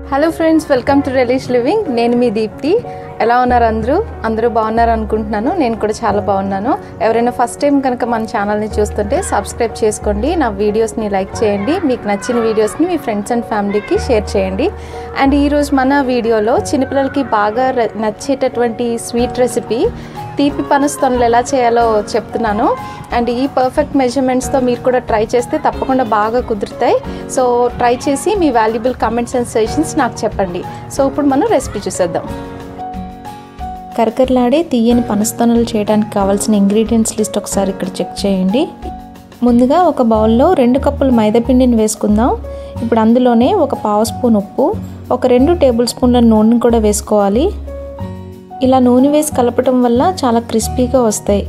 hello friends welcome to relish living నేను మీ దీప్తి ఎలా ఉన్నారు అందరూ అందరూ బాగున్నారు అనుకుంటున్నాను నేను కూడా చాలా బాగున్నాను ఎవరైనా ఫస్ట్ టైం కనుక మన ఛానల్ని చూస్తుంటే సబ్స్క్రైబ్ చేసుకోండి నా వీడియోస్ని లైక్ చేయండి మీకు నచ్చిన వీడియోస్ని మీ ఫ్రెండ్స్ అండ్ ఫ్యామిలీకి షేర్ చేయండి అండ్ ఈరోజు మన వీడియోలో చిన్నపిల్లలకి బాగా ర- నచ్చేటటువంటి స్వీట్ రెసిపీ తీపి పనస్తోనలు ఎలా చేయాలో చెప్తున్నాను అండ్ ఈ పర్ఫెక్ట్ మెజర్మెంట్స్తో మీరు కూడా ట్రై చేస్తే తప్పకుండా బాగా కుదురుతాయి సో ట్రై చేసి మీ వాల్యుబుల్ కమెంట్స్ అండ్ సజెషన్స్ నాకు చెప్పండి సో ఇప్పుడు మనం రెసిపీ చూసేద్దాం కరకరలాడే తీయని పనస్తోనలు చేయడానికి కావాల్సిన ఇంగ్రీడియంట్స్ లిస్ట్ ఒకసారి ఇక్కడ చెక్ చేయండి ముందుగా ఒక బౌల్లో రెండు కప్పులు మైదాపిండిని వేసుకుందాం ఇప్పుడు అందులోనే ఒక పావు స్పూన్ ఉప్పు ఒక రెండు టేబుల్ స్పూన్ల నూనె కూడా వేసుకోవాలి ఇలా నూనె వేసి కలపటం వల్ల చాలా క్రిస్పీగా వస్తాయి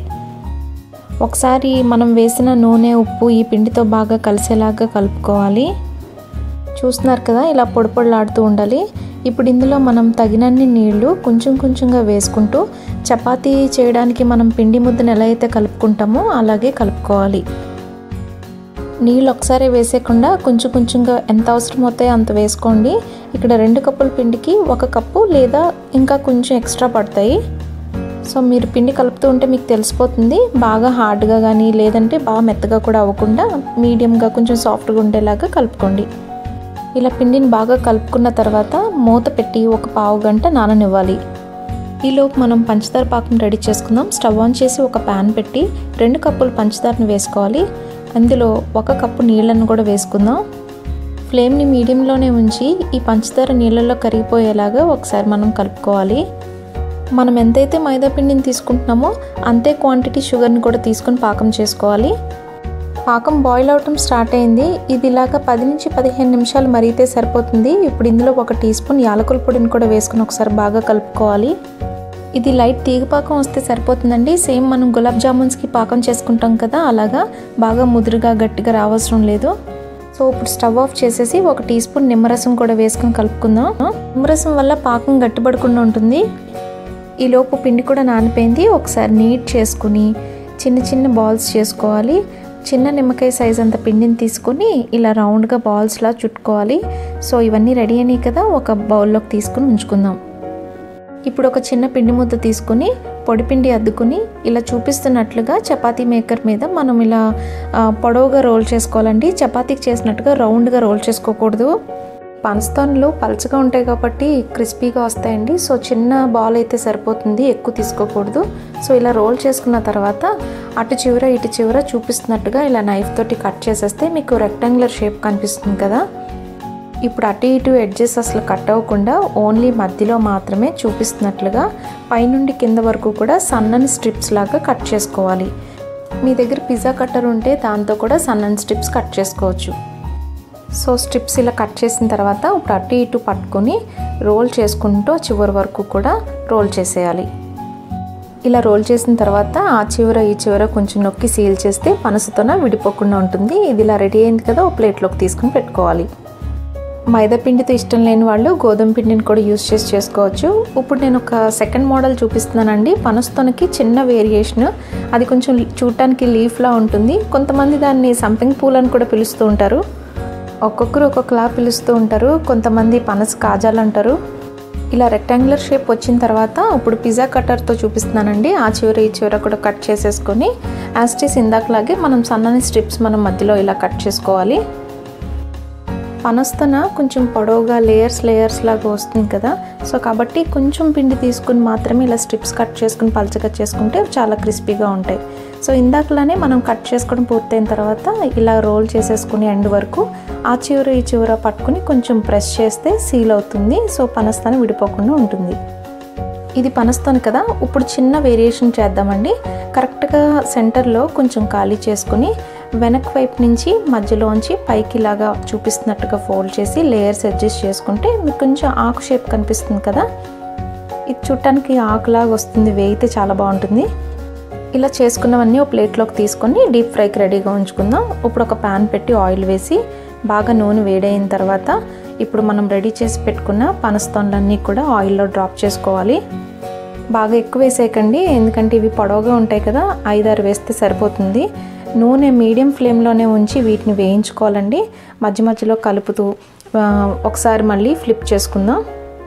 ఒకసారి మనం వేసిన నూనె ఉప్పు ఈ పిండితో బాగా కలిసేలాగా కలుపుకోవాలి చూస్తున్నారు కదా ఇలా పొడి పొడిలాడుతూ ఉండాలి ఇప్పుడు ఇందులో మనం తగినన్ని నీళ్లు కొంచెం కొంచెంగా వేసుకుంటూ చపాతీ చేయడానికి మనం పిండి ముద్దను ఎలా అయితే కలుపుకుంటామో అలాగే కలుపుకోవాలి నీళ్ళు ఒకసారి వేసేయకుండా కొంచెం కొంచెంగా ఎంత అవసరం అవుతాయో అంత వేసుకోండి ఇక్కడ రెండు కప్పుల పిండికి ఒక కప్పు లేదా ఇంకా కొంచెం ఎక్స్ట్రా పడతాయి సో మీరు పిండి కలుపుతూ ఉంటే మీకు తెలిసిపోతుంది బాగా హార్డ్గా కానీ లేదంటే బాగా మెత్తగా కూడా అవ్వకుండా మీడియంగా కొంచెం సాఫ్ట్గా ఉండేలాగా కలుపుకోండి ఇలా పిండిని బాగా కలుపుకున్న తర్వాత మూత పెట్టి ఒక పావు గంట నాననివ్వాలి ఈలోపు మనం పంచదార పాకం రెడీ చేసుకుందాం స్టవ్ ఆన్ చేసి ఒక ప్యాన్ పెట్టి రెండు కప్పులు పంచదారను వేసుకోవాలి అందులో ఒక కప్పు నీళ్ళను కూడా వేసుకుందాం ఫ్లేమ్ని మీడియంలోనే ఉంచి ఈ పంచదార నీళ్ళల్లో కరిగిపోయేలాగా ఒకసారి మనం కలుపుకోవాలి మనం ఎంతైతే మైదా పిండిని తీసుకుంటున్నామో అంతే క్వాంటిటీ షుగర్ని కూడా తీసుకొని పాకం చేసుకోవాలి పాకం బాయిల్ అవటం స్టార్ట్ అయింది ఇది ఇలాగ పది నుంచి పదిహేను నిమిషాలు మరిగితే సరిపోతుంది ఇప్పుడు ఇందులో ఒక టీ స్పూన్ యాలకుల పొడిని కూడా వేసుకుని ఒకసారి బాగా కలుపుకోవాలి ఇది లైట్ తీగ పాకం వస్తే సరిపోతుందండి సేమ్ మనం గులాబ్ జామున్స్కి పాకం చేసుకుంటాం కదా అలాగా బాగా ముదురుగా గట్టిగా రావసరం లేదు సో ఇప్పుడు స్టవ్ ఆఫ్ చేసేసి ఒక టీ స్పూన్ నిమ్మరసం కూడా వేసుకొని కలుపుకుందాం నిమ్మరసం వల్ల పాకం గట్టిపడకుండా ఉంటుంది ఈ లోపు పిండి కూడా నానిపోయింది ఒకసారి నీట్ చేసుకుని చిన్న చిన్న బాల్స్ చేసుకోవాలి చిన్న నిమ్మకాయ సైజ్ అంత పిండిని తీసుకొని ఇలా రౌండ్గా బాల్స్లా చుట్టుకోవాలి సో ఇవన్నీ రెడీ అయినాయి కదా ఒక బౌల్లోకి తీసుకుని ఉంచుకుందాం ఇప్పుడు ఒక చిన్న పిండి ముద్ద తీసుకుని పొడి పిండి అద్దుకుని ఇలా చూపిస్తున్నట్లుగా చపాతీ మేకర్ మీద మనం ఇలా ఆ, పొడవుగా రోల్ చేసుకోవాలండి చపాతీకి చేసినట్టుగా రౌండ్గా రోల్ చేసుకోకూడదు పనస్తోన్లు పలుచగా ఉంటాయి కాబట్టి క్రిస్పీగా వస్తాయండి సో చిన్న బాల్ అయితే సరిపోతుంది ఎక్కువ తీసుకోకూడదు సో ఇలా రోల్ చేసుకున్న తర్వాత అటు చివర ఇటు చివర చూపిస్తున్నట్టుగా ఇలా నైఫ్ తోటి కట్ చేసేస్తే మీకు రెక్టాంగులర్ షేప్ కనిపిస్తుంది కదా ఇప్పుడు అటు ఇటు ఎడ్జెస్ అసలు కట్ అవ్వకుండా ఓన్లీ మధ్యలో మాత్రమే చూపిస్తున్నట్లుగా పైనుండి కింద వరకు కూడా సన్నని స్ట్రిప్స్ లాగా కట్ చేసుకోవాలి మీ దగ్గర పిజ్జా కట్టర్ ఉంటే దాంతో కూడా సన్నని స్ట్రిప్స్ కట్ చేసుకోవచ్చు సో స్ట్రిప్స్ ఇలా కట్ చేసిన తర్వాత ఇప్పుడు అటు ఇటు పట్టుకొని రోల్ చేసుకుంటూ ఆ చివరి వరకు కూడా రోల్ చేసేయాలి ఇలా రోల్ చేసిన తర్వాత ఆ చివర ఈ చివర కొంచెం నొక్కి సీల్ చేస్తే పనసతోన విడిపోకుండా ఉంటుంది ఇది ఇలా రెడీ అయింది కదా ఓ ప్లేట్లోకి తీసుకుని పెట్టుకోవాలి మైదా పిండితో ఇష్టం లేని వాళ్ళు గోధుమ పిండిని కూడా యూస్ చేసి చేసుకోవచ్చు ఇప్పుడు నేను ఒక సెకండ్ మోడల్ చూపిస్తున్నానండి పనస్తోనకి చిన్న వేరియేషన్ అది కొంచెం చూడటానికి లీఫ్లా ఉంటుంది కొంతమంది దాన్ని సంపింగ్ పూల్ అని కూడా పిలుస్తూ ఉంటారు ఒక్కొక్కరు ఒక్కొక్కలా పిలుస్తూ ఉంటారు కొంతమంది పనస కాజాలు అంటారు ఇలా రెక్టాంగులర్ షేప్ వచ్చిన తర్వాత ఇప్పుడు పిజ్జా కట్టర్తో చూపిస్తున్నానండి ఆ చివర ఈ చివర కూడా కట్ చేసేసుకొని యాస్టీస్ ఇందాకలాగే మనం సన్నని స్ట్రిప్స్ మనం మధ్యలో ఇలా కట్ చేసుకోవాలి పనస్తన కొంచెం పొడవుగా లేయర్స్ లేయర్స్ లాగా వస్తుంది కదా సో కాబట్టి కొంచెం పిండి తీసుకుని మాత్రమే ఇలా స్ట్రిప్స్ కట్ చేసుకుని పలచగా చేసుకుంటే చాలా క్రిస్పీగా ఉంటాయి సో ఇందాకలానే మనం కట్ చేసుకోవడం పూర్తయిన తర్వాత ఇలా రోల్ చేసేసుకుని ఎండ్ వరకు ఆ చివర ఈ చివర పట్టుకుని కొంచెం ప్రెస్ చేస్తే సీల్ అవుతుంది సో పనస్తాన విడిపోకుండా ఉంటుంది ఇది పనస్తాను కదా ఇప్పుడు చిన్న వేరియేషన్ చేద్దామండి కరెక్ట్గా సెంటర్లో కొంచెం ఖాళీ చేసుకుని వెనక్ వైపు నుంచి మధ్యలోంచి పైకి ఇలాగా చూపిస్తున్నట్టుగా ఫోల్డ్ చేసి లేయర్స్ అడ్జస్ట్ చేసుకుంటే మీకు కొంచెం ఆకు షేప్ కనిపిస్తుంది కదా ఇది చుట్టానికి ఆకులాగా వస్తుంది వేయితే చాలా బాగుంటుంది ఇలా చేసుకున్నవన్నీ ఒక ప్లేట్లోకి తీసుకొని డీప్ ఫ్రైకి రెడీగా ఉంచుకుందాం ఇప్పుడు ఒక ప్యాన్ పెట్టి ఆయిల్ వేసి బాగా నూనె వేడైన తర్వాత ఇప్పుడు మనం రెడీ చేసి పెట్టుకున్న పనస్తోన్లన్నీ కూడా ఆయిల్లో డ్రాప్ చేసుకోవాలి బాగా ఎక్కువ వేసేయకండి ఎందుకంటే ఇవి పొడవుగా ఉంటాయి కదా ఐదారు వేస్తే సరిపోతుంది నూనె మీడియం ఫ్లేమ్లోనే ఉంచి వీటిని వేయించుకోవాలండి మధ్య మధ్యలో కలుపుతూ ఆ, ఒకసారి మళ్ళీ ఫ్లిప్ చేసుకుందాం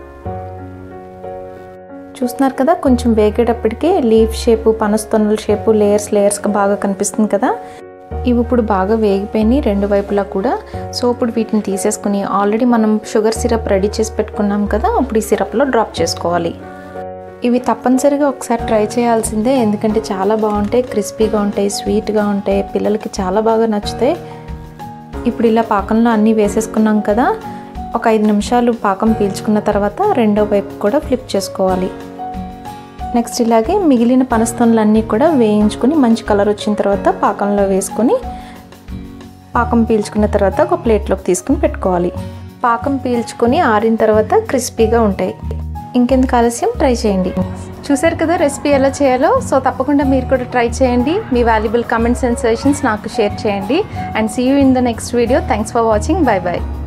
చూస్తున్నారు కదా కొంచెం వేగేటప్పటికే లీఫ్ షేపు పనస్తొన్నల షేపు లేయర్స్ లేయర్స్గా బాగా కనిపిస్తుంది కదా ఇవి ఇప్పుడు బాగా వేగిపోయినాయి రెండు వైపులా కూడా సో ఇప్పుడు వీటిని తీసేసుకుని ఆల్రెడీ మనం షుగర్ సిరప్ రెడీ చేసి పెట్టుకున్నాం కదా అప్పుడు ఈ సిరప్లో డ్రాప్ చేసుకోవాలి ఇవి తప్పనిసరిగా ఒకసారి ట్రై చేయాల్సిందే ఎందుకంటే చాలా బాగుంటాయి క్రిస్పీగా ఉంటాయి స్వీట్గా ఉంటాయి పిల్లలకి చాలా బాగా నచ్చుతాయి ఇప్పుడు ఇలా పాకంలో అన్నీ వేసేసుకున్నాం కదా ఒక ఐదు నిమిషాలు పాకం పీల్చుకున్న తర్వాత రెండో వైపు కూడా ఫ్లిప్ చేసుకోవాలి నెక్స్ట్ ఇలాగే మిగిలిన పనస్తోన్లన్నీ కూడా వేయించుకొని మంచి కలర్ వచ్చిన తర్వాత పాకంలో వేసుకొని పాకం పీల్చుకున్న తర్వాత ఒక ప్లేట్లోకి తీసుకుని పెట్టుకోవాలి పాకం పీల్చుకొని ఆరిన తర్వాత క్రిస్పీగా ఉంటాయి ఇంకెందుకు ఆలస్యం ట్రై చేయండి చూసారు కదా రెసిపీ ఎలా చేయాలో సో తప్పకుండా మీరు కూడా ట్రై చేయండి మీ వాల్యుబుల్ కమెంట్స్ అండ్ సజెషన్స్ నాకు షేర్ చేయండి and see you in the next video thanks for watching bye bye